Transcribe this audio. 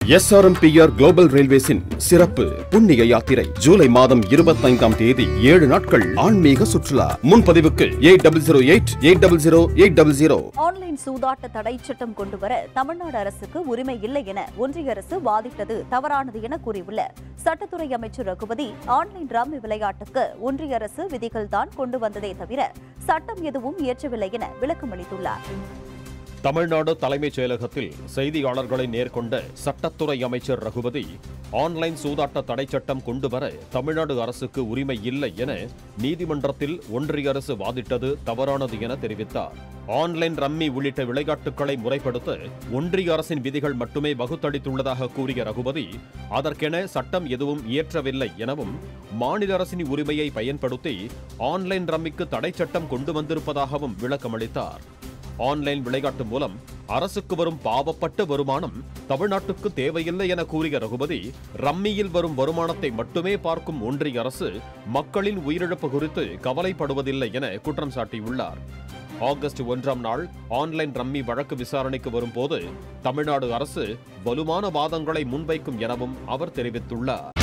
SRMPR global ரயில்வேஸின் சிறப்பு புண்ணிய யாத்திரை ஜூலை மாதம் இருபத்தைந்தாம் தேதி ஏழு நாட்கள் ஆன்மீக சுற்றுலா முன்பதிவுக்கு eight double zero eight eight double zero eight double zero online சூதாட்ட தடை சட்டம் கொண்டுவர தமிழ்நாடு அரசுக்கு உரிமை இல்லை என ஒன்றிய அரசு வாதிட்டது தவறானது என கூறியுள்ள சட்டத்துறை அமைச்சர் ரகுபதி ஆன்லைன் ரம்மி விளையாட்டுக்கு ஒன்றிய அரசு விதிகள் தான் கொண்டு வந்ததே தவிர சட்டம் எதுவும் இயற்றவில்லை என விளக்கமளித்துள்ளார் தமிழ்நாடு தலைமைச் செயலகத்தில் செய்தியாளர்களை நேர்கொண்ட சட்டத்துறை அமைச்சர் ரகுபதி ஆன்லைன் சூதாட்ட தடை சட்டம் கொண்டுவர தமிழ்நாடு அரசுக்கு உரிமை இல்லை என நீதிமன்றத்தில் ஒன்றிய அரசு வாதிட்டது தவறானது என தெரிவித்தார் ஆன்லைன் ரம்மி உள்ளிட்ட விளையாட்டுகளை முறைப்படுத்த ஒன்றிய அரசின் விதிகள் மட்டுமே வகுத்தளித்துள்ளதாக கூறிய ரகுபதி அதற்கென சட்டம் எதுவும் இயற்றவில்லை எனவும் மாநில அரசின் உரிமையை பயன்படுத்தி ஆன்லைன் ரம்மிக்கு தடை சட்டம் கொண்டு வந்திருப்பதாகவும் விளக்கமளித்தார் ஆன்லைன் விளையாட்டு மூலம் அரசுக்கு வரும் பாவப்பட்ட வருமானம் தமிழ்நாட்டுக்கு தேவையில்லை என கூறிய ரகுபதி ரம்மியில் வரும் வருமானத்தை மட்டுமே பார்க்கும் ஒன்றிய அரசு மக்களின் உயிரிழப்பு குறித்து கவலைப்படுவதில்லை என குற்றம் சாட்டியுள்ளார் ஆகஸ்ட் ஒன்றாம் நாள் ஆன்லைன் ரம்மி வழக்கு விசாரணைக்கு வரும்போது தமிழ்நாடு அரசு வலுவான வாதங்களை முன்வைக்கும் எனவும் அவர் தெரிவித்துள்ளார்